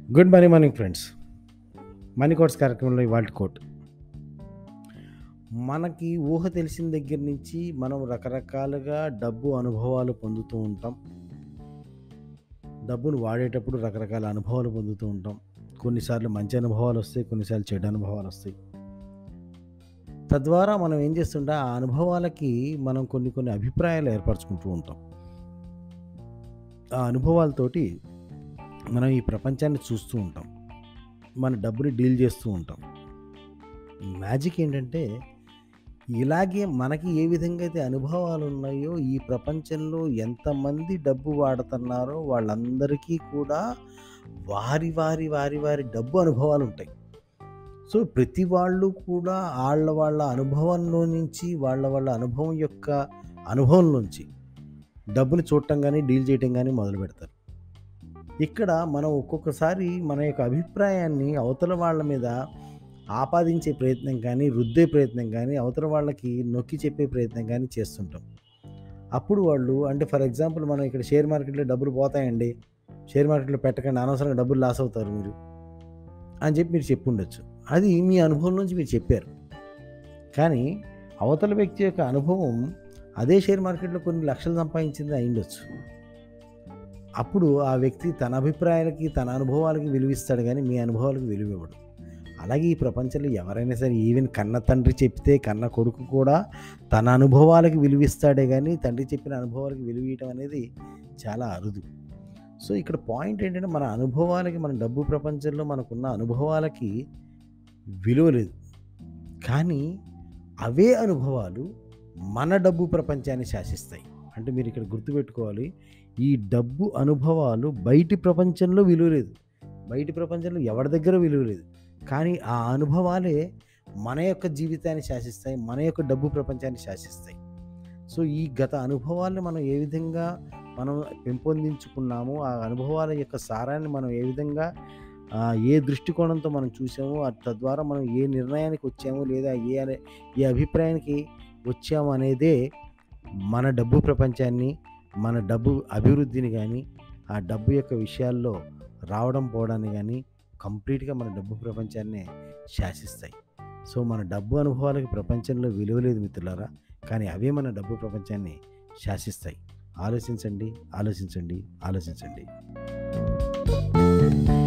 good morning morning friends money quotes కార్యక్రమంలో ఇవాళ coat మనకి ఊహ తెలిసిన దగ్గర నుంచి మనం రకరకాలుగా డబ్బు అనుభవాలు పొందుతూ ఉంటాం డబ్బును వాడేటప్పుడు రకరకాల అనుభవాలు పొందుతూ ఉంటాం కొన్నిసార్లు మంచి అనుభవాలు వస్తాయి కొన్నిసార్లు చెడు అనుభవాలు వస్తాయి తద్వారా మనం ఏం చేస్తుంటాం ఆ అనుభవాలకి మనం కొన్ని కొన్ని అభిప్రాయాలు ఏర్పరచుకుంటూ ఉంటాం ఆ అనుభవాలతోటి మనం ఈ ప్రపంచాన్ని చూస్తూ ఉంటాం మన డబ్బుని డీల్ చేస్తూ ఉంటాం మ్యాజిక్ ఏంటంటే ఇలాగే మనకి ఏ విధంగా అయితే అనుభవాలు ఉన్నాయో ఈ ప్రపంచంలో ఎంతమంది డబ్బు వాడుతున్నారో వాళ్ళందరికీ కూడా వారి వారి వారి వారి డబ్బు అనుభవాలు ఉంటాయి సో ప్రతి వాళ్ళు కూడా వాళ్ళ వాళ్ళ అనుభవంలో నుంచి వాళ్ళ వాళ్ళ అనుభవం యొక్క అనుభవం నుంచి డబ్బుని చూడటం కానీ డీల్ చేయటం కానీ మొదలు పెడతారు ఇక్కడ మనం ఒక్కొక్కసారి మన యొక్క అభిప్రాయాన్ని అవతల వాళ్ళ మీద ఆపాదించే ప్రయత్నం కానీ రుద్దే ప్రయత్నం కానీ అవతల వాళ్ళకి నొక్కి చెప్పే ప్రయత్నం కానీ చేస్తుంటాం అప్పుడు వాళ్ళు అంటే ఫర్ ఎగ్జాంపుల్ మనం ఇక్కడ షేర్ మార్కెట్లో డబ్బులు పోతాయండి షేర్ మార్కెట్లో పెట్టకండి అనవసరంగా డబ్బులు లాస్ అవుతారు మీరు అని చెప్పి మీరు చెప్పి ఉండొచ్చు అది మీ అనుభవం నుంచి మీరు చెప్పారు కానీ అవతల వ్యక్తి యొక్క అనుభవం అదే షేర్ మార్కెట్లో కొన్ని లక్షలు సంపాదించింది అయిండొచ్చు అప్పుడు ఆ వ్యక్తి తన అభిప్రాయాలకి తన అనుభవాలకి విలువిస్తాడు కానీ మీ అనుభవాలకు విలువ ఇవ్వడు అలాగే ఈ ప్రపంచంలో ఎవరైనా సరే ఈవెన్ కన్న తండ్రి చెప్తే కన్న కొడుకు కూడా తన అనుభవాలకు విలువిస్తాడే కానీ తండ్రి చెప్పిన అనుభవాలకు విలువ ఇవ్వడం అనేది చాలా అరుదు సో ఇక్కడ పాయింట్ ఏంటంటే మన అనుభవాలకి మన డబ్బు ప్రపంచంలో మనకున్న అనుభవాలకి విలువ లేదు కానీ అవే అనుభవాలు మన డబ్బు ప్రపంచాన్ని శాసిస్తాయి అంటే మీరు ఇక్కడ గుర్తుపెట్టుకోవాలి ఈ డబ్బు అనుభవాలు బయటి ప్రపంచంలో విలువ లేదు బయటి ప్రపంచంలో ఎవరి దగ్గర విలువ లేదు కానీ ఆ అనుభవాలే మన యొక్క జీవితాన్ని శాసిస్తాయి మన యొక్క డబ్బు ప్రపంచాన్ని శాసిస్తాయి సో ఈ గత అనుభవాలను మనం ఏ విధంగా మనం పెంపొందించుకున్నామో ఆ అనుభవాల యొక్క సారాన్ని మనం ఏ విధంగా ఆ, ఏ దృష్టికోణంతో మనం చూసామో అది తద్వారా మనం ఏ నిర్ణయానికి వచ్చామో లేదా ఏ అనే- ఏ అభిప్రాయానికి వచ్చాము అనేదే మన డబ్బు ప్రపంచాన్ని మన డబ్బు అభివృద్ధిని కానీ ఆ డబ్బు యొక్క విషయాల్లో రావడం పోవడాన్ని కానీ కంప్లీట్గా మన డబ్బు ప్రపంచాన్ని శాసిస్తాయి సో మన డబ్బు అనుభవాలకి ప్రపంచంలో విలువ లేదు మిత్రులారా కానీ అవే మన డబ్బు ప్రపంచాన్ని శాసిస్తాయి ఆలోచించండి ఆలోచించండి ఆలోచించండి